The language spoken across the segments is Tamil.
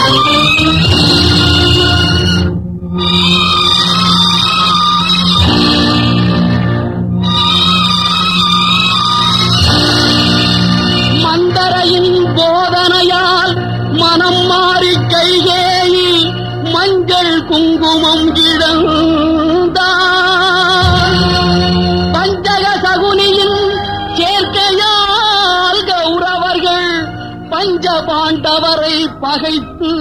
மந்தரையின் போதனையால் மனம் மாறி கைகேயி மஞ்சள் குங்குமம் இழந்தார் பஞ்சக சகுனியின் சேர்க்கையால் கௌரவர்கள் பஞ்ச பாண்டவரை பகைத்து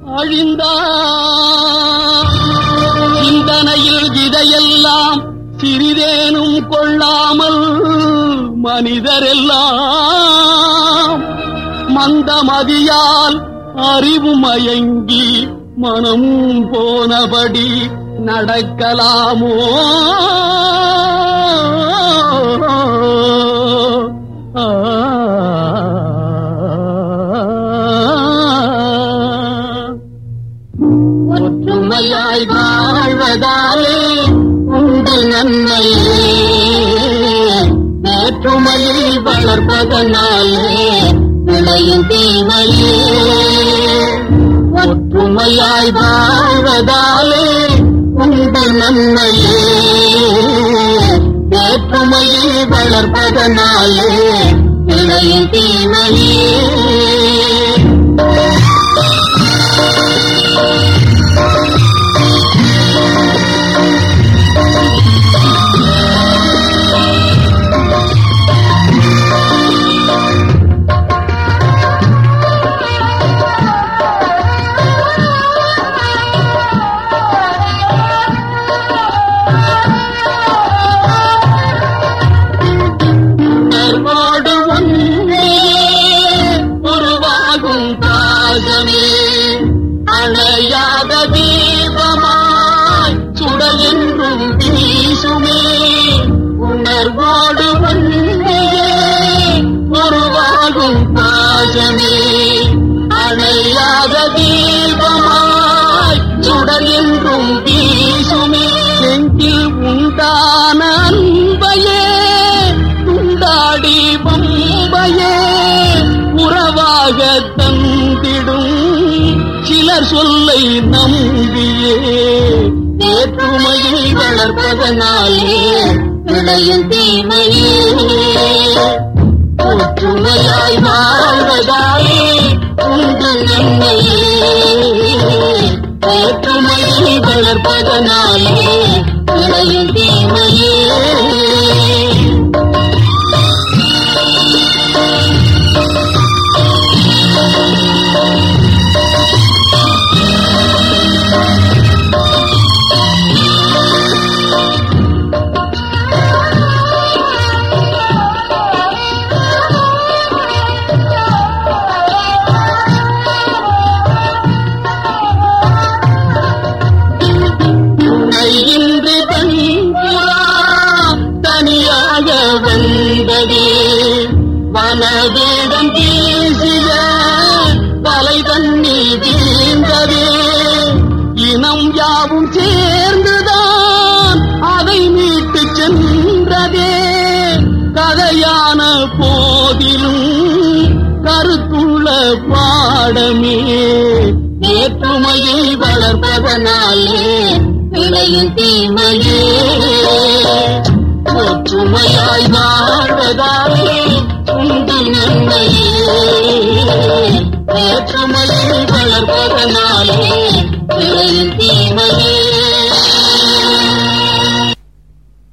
அழிந்தார் சிந்தனையில் இதையெல்லாம் சிறிதேனும் கொள்ளாமல் மனிதரெல்லாம் மந்தமதியால் அறிவு மயங்கி மனம் போனபடி நடக்கலாமோ ஆ ஒற்றுமையாய் வாழ்வதாலே உண்டு நன்மையே வேற்றுமையில் வளர்ப்பதனாலே விளையும் தீமையே ஒற்றுமையாய் வாழ்வதாலே உண்டு நன்மையே வேற்றுமையில் வளர்ப்பதனாலே விளையும் தீமையே உணர்வோடு ஒன்றே உருவாகும் பாகமே அணையாத தீபமாய் சுடல் என்றும் வீசுமே உணர்வோடு ஒன்றே உருவாகும் பாகமே அணையாத தீபமாய் சுடல் என்றும் வீசுமே நெஞ்சில் உண்டான அன்பையே துண்டாடி பம்பையே உறவாக தந்திடும் சிலர் சொல்லை நம்பியே வேற்றுமையை வளர்ப்பதனாலே விளையும் தீமையே ஒற்றுமையாய் வாழ்வதாலே உண்டு நன்மையே வேற்றுமையை வளர்ப்பதனாலே விளையும் தீமையே துணையின்றி பண்புறா தனியாக வந்ததே வனவேடம் பேசிய தலை தண்ணி வீழ்ந்ததே இனம் யாவும் சேர்ந்துதான் அதை மீட்டு சென்றதே கதையான போதிலும் கருத்துள்ள பாடமே வேற்றுமையை வளர்ப்பதனாலே விளையும் தீமையே ஒற்றுமையாய் வாழ்வதாலே உண்டு நன்மையே வேற்றுமையை வளர்ப்பதனாலே